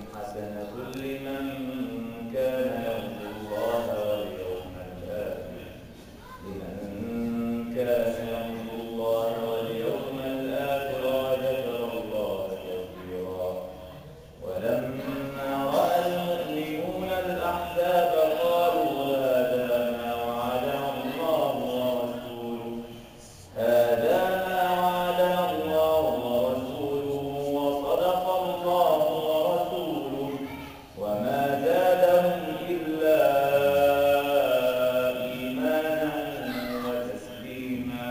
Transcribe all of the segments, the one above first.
حسنة لمن كان يرجو الله واليوم الآخر لمن كان يرجو الله واليوم الآخر وذكر الله كثيرا ولما رأى المؤمنون الأحزاب قالوا هذا ما وعدنا الله ورسوله هذا ما وعدنا الله ورسوله وصدق الله ورسوله وما زادهم إلا إيمانا وتسليما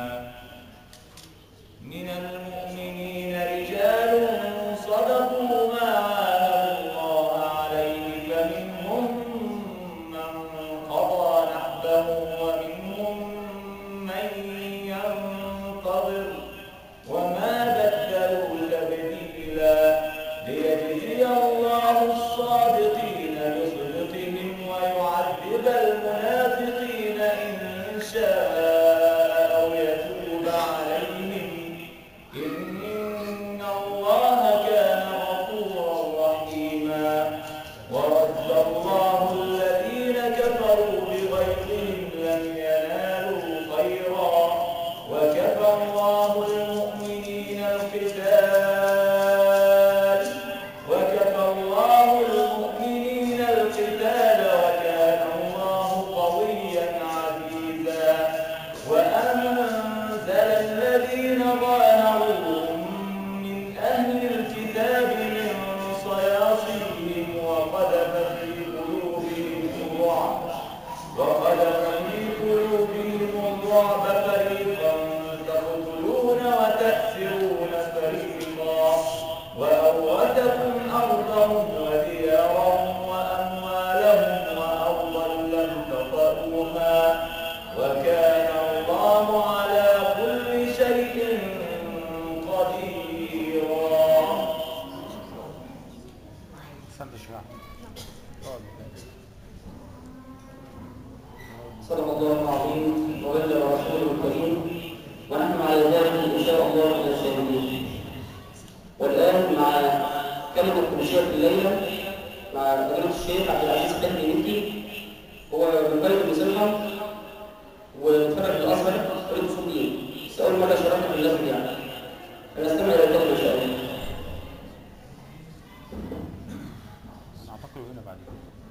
من المؤمنين رجال صدقوا ما عاهدوا الله عليه فمنهم من قضى نحبه ومنهم من ينتظر وما بدلوا تبديلا ليجزي الله الصادقين بصدقهم ويعذب المنافقين إن شاء أو يتوب عليهم إن الله كان غفورا رحيما ورد الله الذين كفروا بغيظهم لم ينالوا خيرا وكفى الله المؤمنين القتال وكفى الله المؤمنين القتال وكان الله قويا عزيزا وأنزل الذين ظاهروهم من أهل الكتاب من صياصيهم وقذف في قلوبهم الرعب وقذف في قلوبهم الرعب فريقا تقتلون وتأسرون فريقا وأورثكم أرضهم وديارهم وأموالهم وأرضا لم تطئوها وكان الله على كل شيء قديرا صدق الله العظيم وبلغ رسوله الكريم ونحن على ذلك ان شاء الله من الشاهدين والان مع كلمه تنشئه الليله مع فضيله الشيخ عبد العزيز حلمي مكي هو من بلد المسلحه ومتفرج بالازهر فريق اصول دين بس اول مره شاركت في اللجنه يعني فنستمع الى الكلمه ان شاء الله اعتقد هنا بعد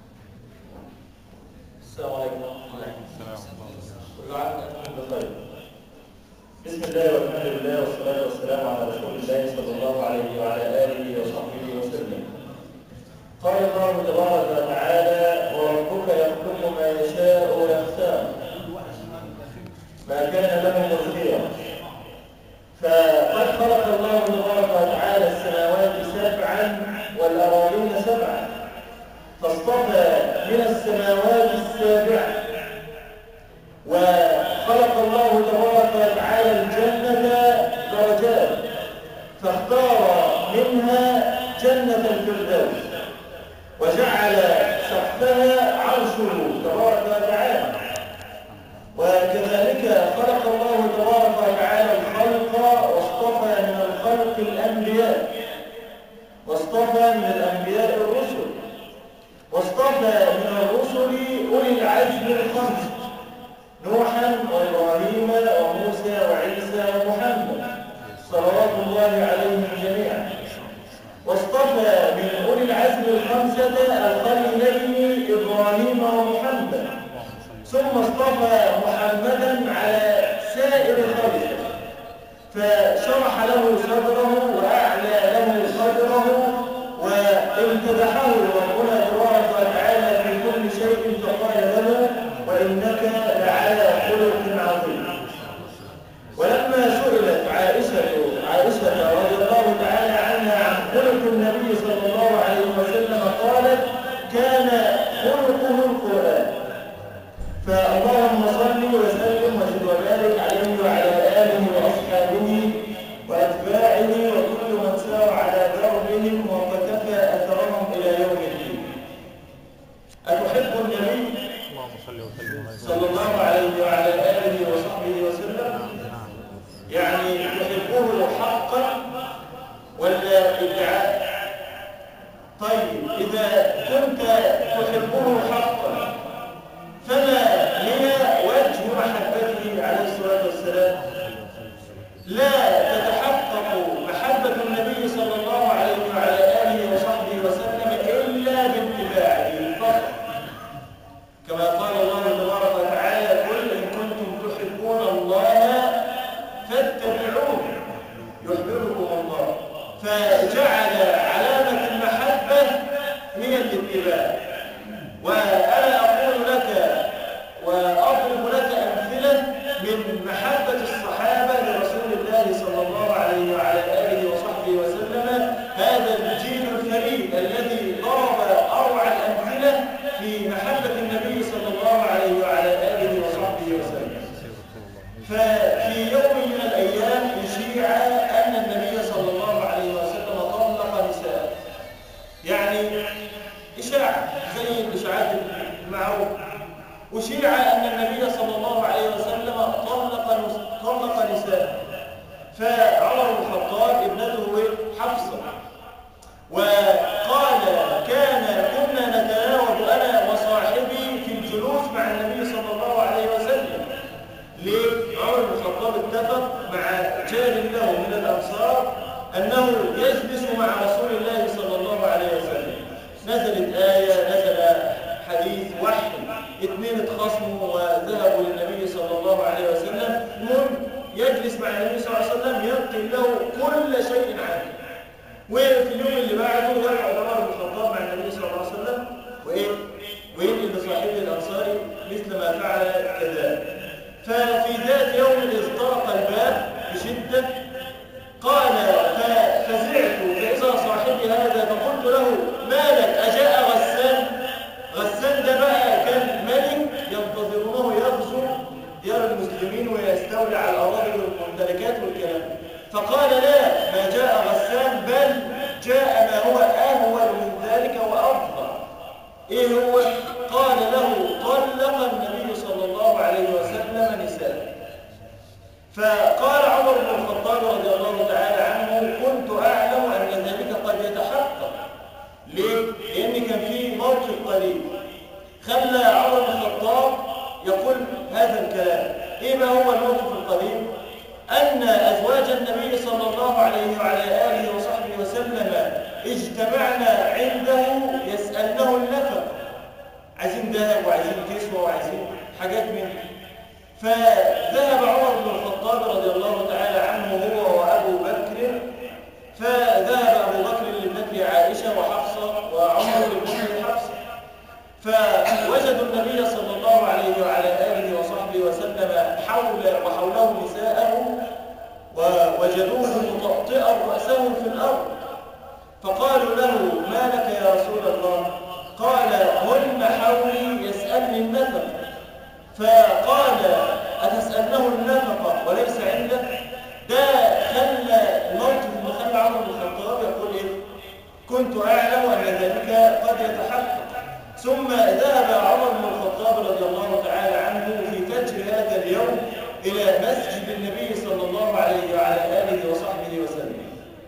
السلام عليكم عليكم السلام ورحمه الله كل عام وانتم بخير بسم الله والحمد لله والصلاة والسلام على رسول الله صلى الله عليه وعلى آله وصحبه وسلم قال الله تبارك وتعالى وربك يخلق ما يشاء ويختار ما كان لهم الخيرة فقد خلق الله تبارك وتعالى السماوات سبعا والأراضين سبعا فاصطفى من السماوات السابعة وخلق الله تبارك وتعالى الجنة درجات فاختار منها جنة الفردوس وجعل سقفها عرشه تبارك وتعالى وكذلك خلق الله تبارك وتعالى الخلق واصطفى من الخلق الأنبياء واصطفى من الأنبياء الرسل واصطفى من الرسل أولي العزم الخمس نوحا وإبراهيم وموسى وعيسى ومحمد صلوات الله عليهم جميعا واصطفى من أولي العزم الخمسة الخليلين إبراهيم ومحمد ثم اصطفى محمدا على سائر خلقه فشرح له صدره وأعلى له قدره وامتدحه ربنا تبارك وتعالى في كل شيء فقال له وإنك لعلى خلق عظيم ولما سئلت عائشة عائشة رضي الله تعالى عنها عن خلق النبي صلى الله عليه وسلم قالت كان خلقه القرآن فاللهم صل وسلم وزد وبارك إذا كنت تحبه حقا فما هي وجه محبته عليه الصلاة والسلام لا تتحقق محبة النبي صلى الله عليه وعلى آله وصحبه وسلم إلا باتباعه فقط كما قال الله تبارك وتعالى قل إن كنتم تحبون الله فاتبعوه يحببكم الله فجعل علامة المحبة هي الاتباع وأنا أقول لك وأضرب لك أمثلة من محبة الصحابة لرسول الله صلى الله عليه وعلى آله وصحبه وسلم هذا الجيل الفريد الذي ضرب أروع الأمثلة في محبة النبي صلى الله عليه وعلى آله وصحبه وسلم ففي يوم من الأيام أشيع أن النبي صلى الله عليه وسلم طلق نساء يعني إشاعة زي الإشاعات المعروف أشيع أن النبي صلى الله عليه وسلم طلق طلق نساء فعمر بن الخطاب ابنته حفصة وقال كان كنا نتناوب أنا وصاحبي في الجلوس مع النبي صلى الله عليه وسلم ليه؟ عمر بن الخطاب اتفق مع جار له من الأنصار أنه يجلس مع رسول الله صلى الله عليه وسلم نزلت آية نزل حديث وحي اثنين اتخاصموا وذهبوا للنبي صلى الله عليه وسلم المهم يجلس مع النبي صلى الله عليه وسلم ينقل له كل شيء عنه وفي اليوم اللي بعده يقعد عمر بن الخطاب مع النبي صلى الله عليه وسلم وايه وينقل لصاحبه الانصاري مثل ما فعل كذلك ففي ذات يوم اذ طرق الباب بشده قال ففزعت فاذا صاحبي هذا فقلت له ما لك اجاء غسان غسان ده بقى كان ملك ينتظرونه يغزو ديار المسلمين ويستولي على الاراضي والممتلكات والكلام فقال لا ما جاء غسان بل جاء ما هو اهول من ذلك وافضل ايه هو قال له طلق النبي صلى الله عليه وسلم نساء فقال عمر بن الخطاب رضي الله تعالى عنه كنت اعلم ان ذلك قد يتحقق ليه؟ لان كان في موقف قريب خلى عمر بن الخطاب يقول هذا الكلام ايه ما هو الموقف القريب ان ازواج النبي صلى الله عليه وعلى اله وصحبه وسلم اجتمعنا عنده يسالنه النفق عايزين ذهب وعايزين كسوه وعايزين حاجات من فذهب عمر بن الخطاب رضي الله تعالى عنه هو وابو بكر فذهب ابو بكر لابنته عائشه وحفصه وعمر لابنته حفصه فوجدوا النبي صلى الله عليه وعلى اله وصحبه وسلم حول وحوله نساءه ووجدوه مطأطئا رأسه في الأرض فقالوا له ما لك يا رسول الله قال هن حولي يسألني النفق فقال أتسألنه النفقة وليس عنده ده خلى الموقف اللي خلى عمر بن الخطاب يقول ايه كنت أعلم أن ذلك قد يتحقق ثم ذهب عمر بن الخطاب رضي الله تعالى عنه في فجر هذا اليوم إلى مسجد النبي صلى الله عليه وعلى آله وصحبه وسلم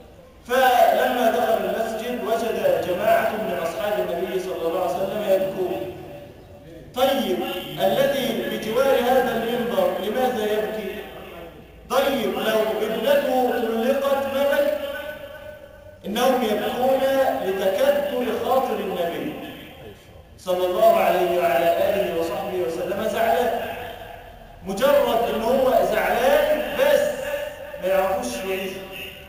فلما دخل المسجد وجد جماعة من أصحاب النبي صلى الله عليه وسلم يبكون طيب الذي بجوار هذا المنبر لماذا يبكي طيب لو ابنته طلقت ما بكى إنهم يبكون لتكدر خاطر النبي صلى الله عليه وعلى آله وصحبه وسلم زعلان مجرد ان هو زعلان بس ما يعرفوش يعيشوا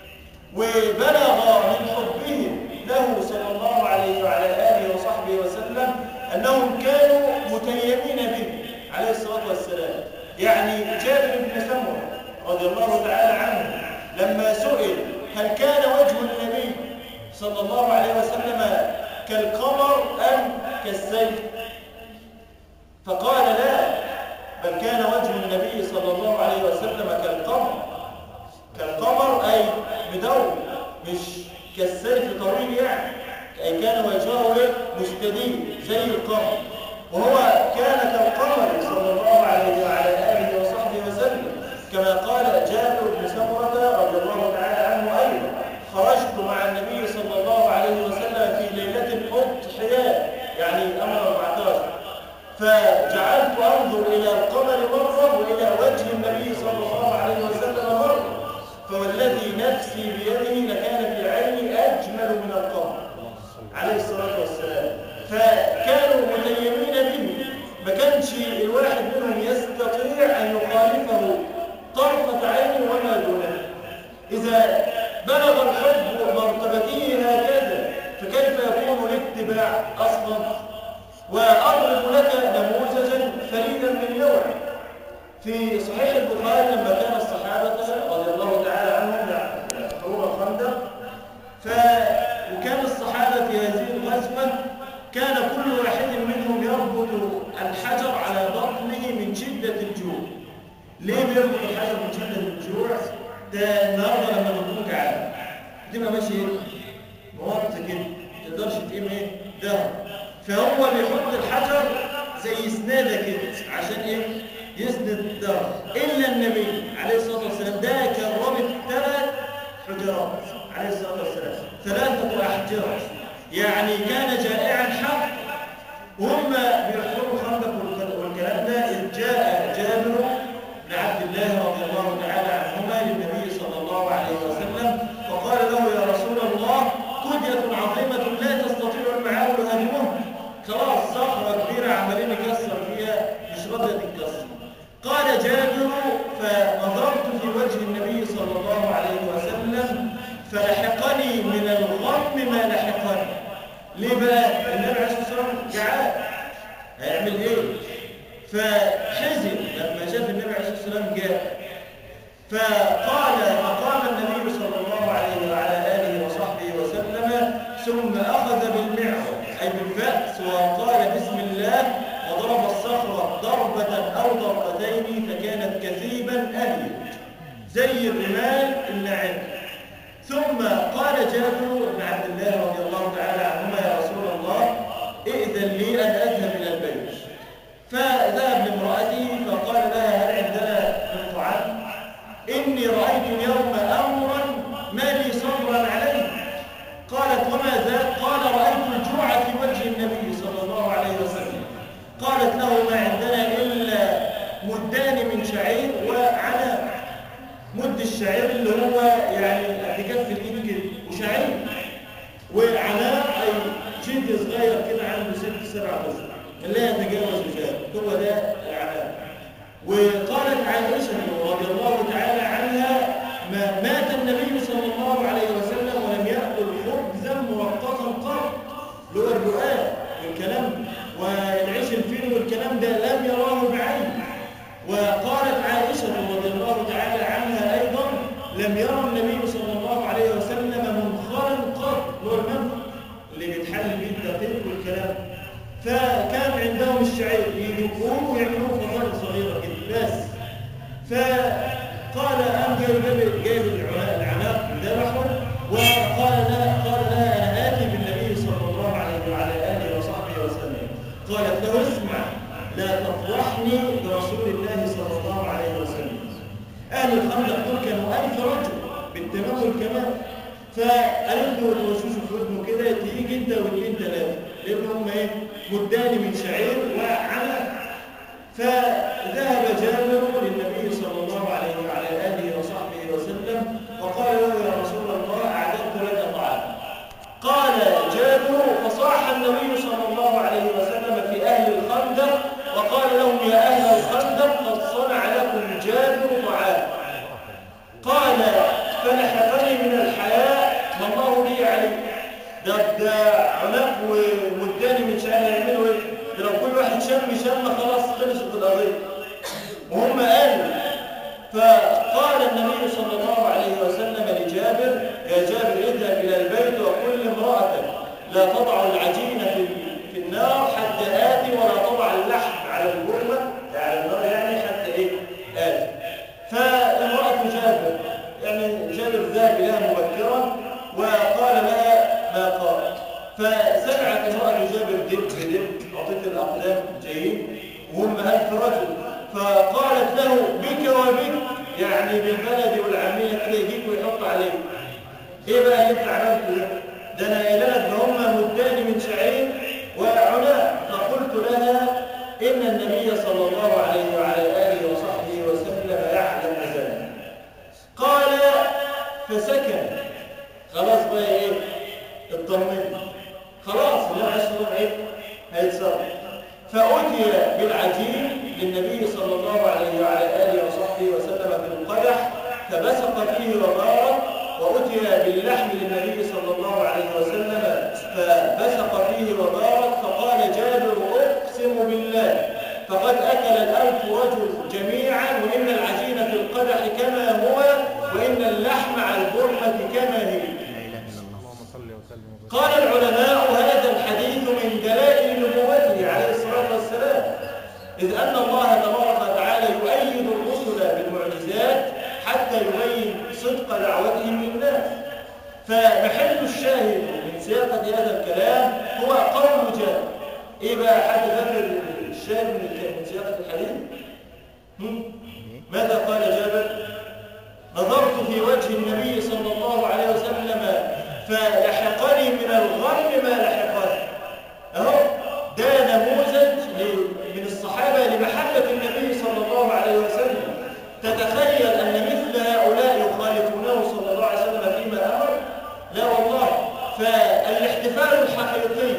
وبلغ من حبهم له صلى الله عليه وعلى آله وصحبه وسلم أنهم كانوا متيمين به عليه الصلاة والسلام يعني جابر بن سمرة رضي الله تعالى عنه لما سئل هل كان وجه النبي صلى الله عليه وسلم كالقمر أم كالسيف فقال لا بل كان وجه النبي صلى الله عليه وسلم كالقمر كالقمر أي مدور مش كالسيف طويل يعني أي كان وجهه مستدير زي القمر وهو كان كالقمر صلى الله عليه وعلى آله وصحبه وسلم كما قال جابر بن سمرة رضي الله تعالى عنه أيضا خرجت مع النبي صلى الله عليه وسلم في ليلة الحب ده النهارده لما بتكون جعان تبقى ماشي ايه موطي كده ما تقدرش تقيم ايه ده فهو بيحط الحجر زي سناده كده عشان ايه يسند الدار الا النبي عليه الصلاه والسلام ده كان رابط ثلاث حجرات عليه الصلاه والسلام ثلاثه احجار يعني كان جائعا حق وهم بيحفروا خندق والك- والكلام ده إذ جاء جابر بن عبد الله رضي الله تعالى عنهما للنبي صلى الله عليه وسلم فقال له يا رسول الله كدية عظيمة لا تستطيع المعاول هدمها خلاص صخرة كبيرة عمالين نكسر فيها مش راضية تتكسر قال جابر فنظرت في وجه النبي صلى الله عليه وسلم فلحقني من الغم ما لحقني ليه بقى؟ النبي عليه الصلاة والسلام جعان هيعمل ايه؟ فحزن لما شاف النبي عليه الصلاة والسلام جاء فقال فقام النبي صلى الله عليه وعلى آله وصحبه وسلم ثم أخذ بالمعصم أي بالفأس وقال بسم الله وضرب الصخرة ضربة أو ضربتين فكانت كثيبا أهيج زي الرمال الناعم ثم قال جابر بن عبد الله رضي الله تعالى عنهما يا رسول الله ائذن لي أن أذهب إلى البيت فذهب لامرأته فقال لها هل عندنا من طعام إني رأيت اليوم أمرا ما لي صبرا عليه قالت وما ذاك قال رأيت الجوع في وجه النبي صلى الله عليه وسلم قالت له ما عندنا إلا مدان من شعير وعنب مد الشعير اللي هو يعني قد كف الايد كده وشعير وعناء اي شيء صغير كده عنده ست سبع اشهر لا يتجاوز ذلك هو ده العناء وقالت عائشه رضي الله تعالى عنها ما مات النبي صلى الله عليه وسلم ولم ياكل خبزا مرقصا قط اللي هو الرؤاب والكلام والعيش الفين والكلام ده لم يراه بعينه وقالت عائشة رضي الله تعالى عنها أيضا لم يرى النبي صلى الله عليه وسلم منخرا قط اللي هو المنخر اللي بيتحل بيه الدقيق والكلام فكان عندهم الشعير يجيبوه ويعملوه فضائل صغيرة كده بس فقال أم جايب جايب العناق العناق ذبحه وقال لها قال لها أنا آتي بالنبي صلى الله عليه وعلى آله وصحبه وسلم قالت له اسمع لا تفضحني برسول الله صلى الله عليه وسلم أهل الخندق دول كانوا ألف رجل بالتمام والكمال فقالت له الوشوش في ودنه كده تيجي انت واثنين ثلاثه لان هم ايه مدان من شعير وعنب فذهب جابر للنبي صلى الله عليه وعلى اله وصحبه وسلم وقال له يا رسول الله اعددت لك طعام قال جابر فصاح النبي صلى الله عليه وسلم في اهل الخندق وقال لهم يا اهل الخندق قد صنع لكم جابر طعام قال فلحقني من الحياء ما الله لي عليه ده ده عناق ومداني من شأن يعملوا ايه ده لو كل واحد شم شم خلاص خلصت القضيه وهم قالوا فقال النبي صلى الله عليه وسلم لجابر يا جابر اذهب الى البيت وقل لامرأتك لا تضع العجين في في النار حتى آتي ولا تضع اللحم على البرمة على النار يعني حتى ايه آتي فامرأة جابر يعني جابر ذهب إليها مبكرا وقال لها ما قال فسمعت امرأة جابر دب بدب عطيت الأقدام جايين وهم ألف رجل فقالت له بك وبك يعني بالبلد والعامية كده يجيك ويحط عليك ايه بقى اللي انت عملته ده؟ ده انا قايل لك ده هم مدان من شعير وعناء فقلت لها ان النبي صلى الله عليه وعلى اله وصحبه وسلم يعلم ذلك قال فسكن خلاص بقى ايه اطمن خلاص الله عز وجل ايه هيتصرف فأتي بالعجين للنبي صلى الله عليه وعلى آله وصحبه وسلم في القدح فبسق فيه وبارك وأتي باللحم للنبي صلى الله عليه وسلم فبسق فيه وبارك فقال جابر أقسم بالله فقد أكل الألف رجل جميعا وإن العجين في القدح كما هو وإن اللحم على البرمة كما هي اللهم صل وسلم وبارك قال العلماء هذا الحديث من دلائل نبوته عليه الصلاة والسلام إذ أن الله تبارك وتعالى يؤيد الرسل بالمعجزات حتى يبين صدق دعوتهم للناس فمحل الشاهد من سياقة هذا الكلام هو قول جابر ايه بقى حد فاكر الشاهد من الك- من سياقة الحديث هم؟ ماذا قال جابر نظرت في وجه النبي صلى الله عليه وسلم فلحقني من الغم ما لحقني اهو ده نموذج ل- من الصحابة لمحبة النبي صلى الله عليه وسلم تتخيل أن مثل هؤلاء يخالفونه صلى الله عليه وسلم فيما أمر لا والله فالاحتفال الحقيقي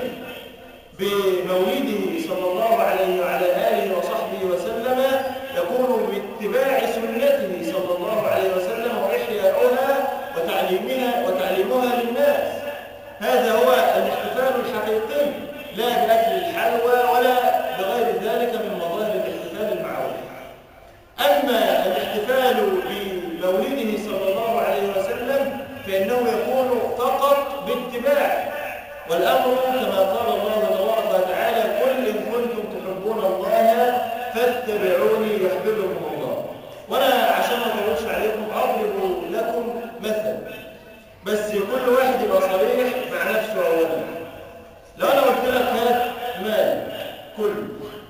بمولده صلى الله عليه وعلى آله وصحبه وسلم يكون باتباع سنته صلى الله عليه وسلم وإحياؤها وتعليمها وتعليمها للناس هذا هو الاحتفال الحقيقي لا بأكل الحلوى ولا بغير ذلك من مظاهر الاحتفال المعروف أما الاحتفال بمولده صلى الله عليه وسلم فإنه يكون فقط باتباع والأمر كما قال الله تبارك وتعالى قل إن كنتم تحبون الله فاتبعوني يحببكم الله وأنا عشان ما أطولش عليكم أضرب لكم مثل بس كل واحد يبقى صريح مع نفسه أولا لو أنا قلت لك هات مال كله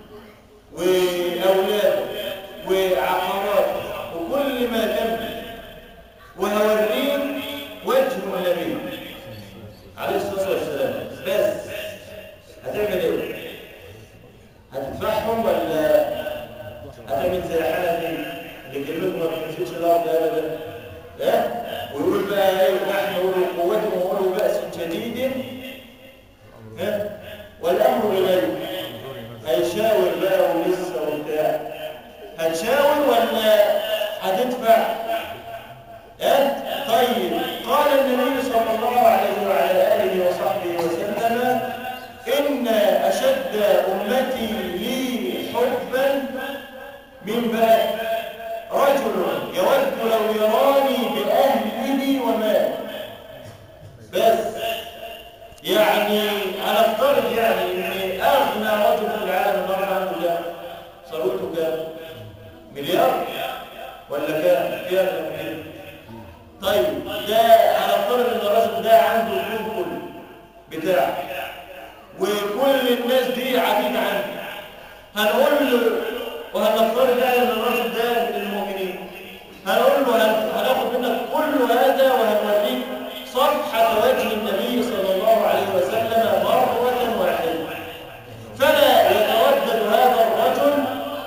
وأولاد وعقارات وكل ما تملك وهوريك وجه النبي عليه الصلاة والسلام بس هتعمل ايه؟ هتدفعهم ولا هتعمل زي حنفي اللي كلمته ما بتنزلش الارض ابدا لا ويقول بقى ايه نحن اولو قوة واولو بأس شديد ها والامر اليه هيشاور بقى ولسه وبتاع هتشاور ولا هتدفع ها طيب قال النبي صلى الله عليه وعلى اله وصحبه وسلم ان اشد امتي لي حبا من بقى رجل يود لو يراني باهله وماله بس يعني انا افترض يعني ان اغنى رجل في العالم النهارده عنده كام؟ ثروته كام؟ مليار؟ ولا كام؟ كام كده؟ طيب ده انا افترض ان الراجل ده عنده الكون كله بتاعه وكل الناس دي عبيد عنه هنقول له وهنفترض يعني ان الراجل ده من المؤمنين هنقول له هن- هناخد منك كل هذا وهنوريك صفحة وجه النبي صلى الله عليه وسلم مرة واحدة فلا يتردد هذا الرجل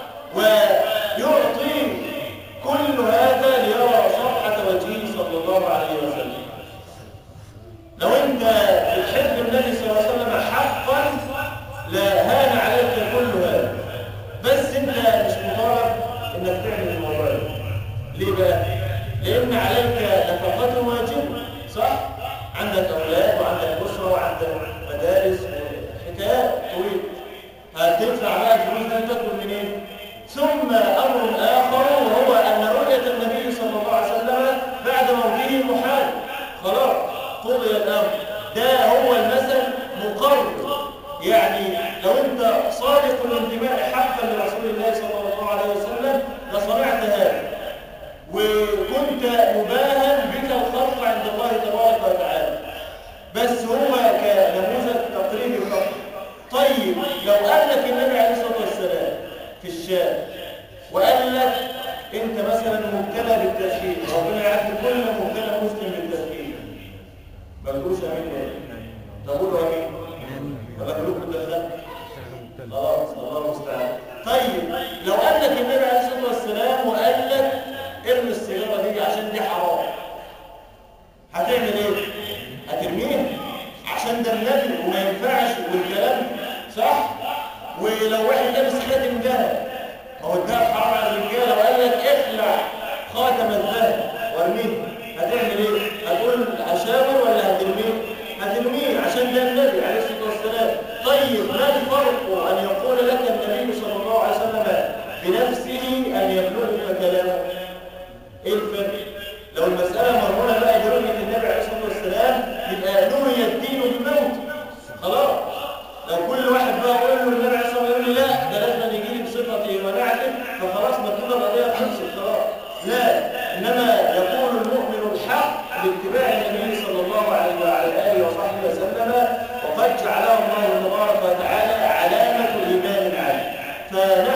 ويعطي كل هذا ليرى صفحة وجهه صلى الله عليه وسلم لو انت بتحب النبي صلى الله عليه وسلم حقا لا هان عليك كل هذا بس انت مش مطالب انك تعمل الموضوع ده ليه بقى؟ لان عليك نفقته واجبه صح؟ عندك اولاد وعندك اسره وعندك مدارس حكايات طويله هتدفع بقى الفلوس دي تاكل منين؟ ثم امر اخر وهو ان رؤيه النبي صلى الله عليه وسلم بعد موته محال خلاص قضي الامر ده هو المثل مقرر يعني لو انت صادق الانتماء حقا لرسول الله صلى الله عليه وسلم لصنعت هذا وكنت مباها بك الخلق عند الله تبارك وتعالى بس هو كنموذج تقريبي فقط طيب لو قال لك النبي عليه الصلاه والسلام في الشام وقال لك انت مثلا مبتلى بالتدخين ربنا يعافي كل مبتلى مسلم بالتدخين ما تقولش امين ليه؟ تقولوا امين ولا كلكم تدخلوا خلاص الله المستعان طيب لو قال لك النبي عليه الصلاه والسلام وقال لك ارمي السيجاره دي عشان دي حرام هتعمل ايه هترميها عشان ده النبي وما ينفعش والكلام صح ولو واحد لابس خاتم ذهب ما هو الذهب حرام على الرجاله وقال لك اخلع خاتم الذهب وارميه هتعمل ايه هتقول هشاور ولا هترميه هترميه عشان ده النبي عليه الصلاه والسلام طيب ما الفرق ان يقول لك النبي صلى الله عليه وسلم بنفسه ان يبلغك كلامه ايه الفرق لو المساله مرهونه بقى برؤيه النبي عليه الصلاه والسلام يبقى نهي الدين بالموت خلاص لو كل واحد بقى يقول له النبي عليه الصلاه والسلام يقول لي لا ده لازم يجي لي بصفته ونعته فخلاص ما كده القضيه خلصت خلاص لا انما يقول المؤمن باتباع النبي صلى الله عليه وعلى آله وصحبه وسلم وقد جعله الله تبارك وتعالى علامة الإمام العالم فنحن